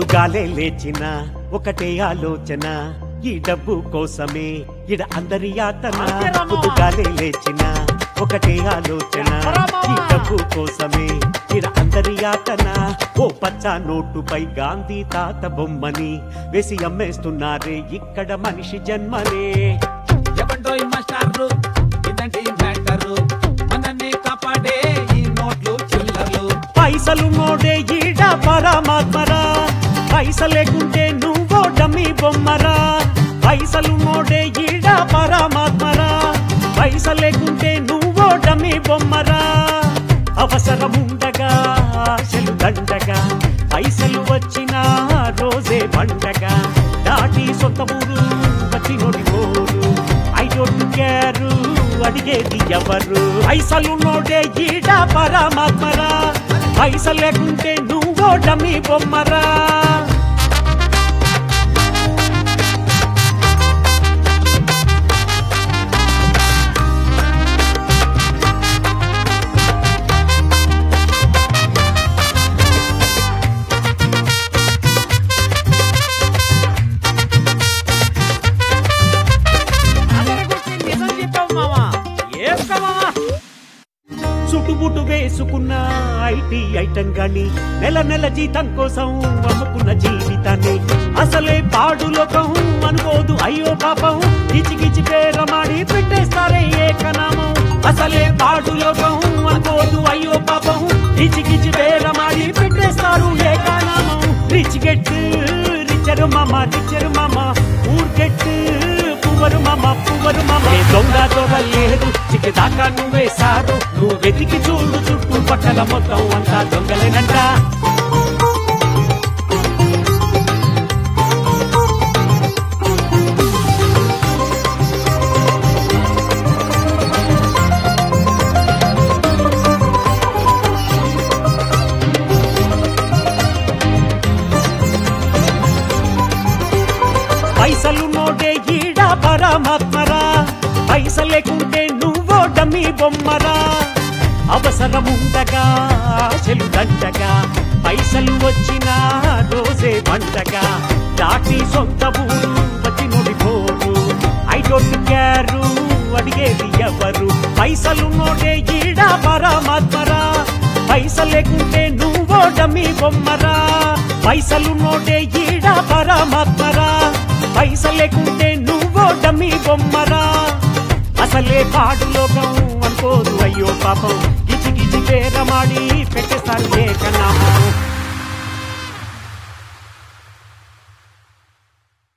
పొద్దుగాలే లేచిన ఒకటే ఆలోచన ఈ డబ్బు కోసమే ఇడ అందరి యాతన అంతేనమ్మా. పొద్దుగాలే లేచిన ఒకటే ఆలోచన ఈ డబ్బు కోసమే ఇడ అందరి యాతన ఓ పచ్చ నోటుపై గాంధీ తాత బొమ్మని వేసి అమ్మేస్తున్నారే ఇక్కడ మనిషి జన్మనే ఎవండోయ్ మాస్టారు ఇదండి మ్యాటరు మనల్ని కాపాడే ఈ నోట్లు చిల్లర్లు పైసలు నోడే ఈడ పరమాత్మరా పైస లేకుంటే నువ్వో డమ్మి బొమ్మరా పైసలు నోడే ఈడ పరమాత్మరా పైస లేకుంటే నువ్వో డమ్మి బొమ్మరా అవసరముండగా ఆశలు దండగా పైసలు వచ్చిన రోజే పండగ దాటి సొంత ఊరు వచ్చి నోటి పోరు ఐ డోంట్ కేర్ అడిగేది ఎవరు పైసలు నోడే ఈడ పరమాత్మరా పైస లేకుంటే నువ్వో డమ్మి బొమ్మరా అందరి గురించి నిజం చెప్పావు మావా ఏసుకో మావా చుట్టుబుట్టు వేసుకున్న ఐటీ ఐటం గాని నెల నెల జీతం కోసం అమ్ముకున్న జీవితాన్ని అసలే పాడు లోకం అనుకోదు అయ్యో పాపం గిచి గిచి పేరమాడి పెట్టేస్తారే ఏకనామం అసలే పాడు లోకం అనుకోదు అయ్యో పాపం గిచి గిచి పేరమాడి పెట్టేస్తారు ఏకనామం రిచ్ గెట్ రిచరు మామ రిచరు మామ ఊర్గెట్ పువ్వరు మామ పువ్వరు మామ ఏ దొంగ దొర లేదు చిక్కిదాకా నువ్వే సారు నువ్వు వెతికి చూడు చుట్టూ పక్కల మొత్తం అంతా దొంగలేనంట పైసలు నోటే ఈడ పరమాత్మరా పైస లేకుంటే నువ్వో డమ్మి బొమ్మరా అవసరముండగా ఆశలు దండగా పైసలు వచ్చిన రోజే పండగా దాటి సొంత ఊరు వచ్చి నోడిపోరు ఐ డోంట్ కేరు అడిగేది ఎవరు పైసలు నోటే ఈడ పరమాత్మరా పైస లేకుంటే నువ్వో డమ్మి బొమ్మరా పైసలు నోటే ఈడ పరమాత్మరా పైస లేకుంటే నువ్వో డమ్మి బొమ్మరా అసలే పాడు లోకం అనుకోదు అయ్యో పాపం గిచి గిచి పేరమాడి పెట్టే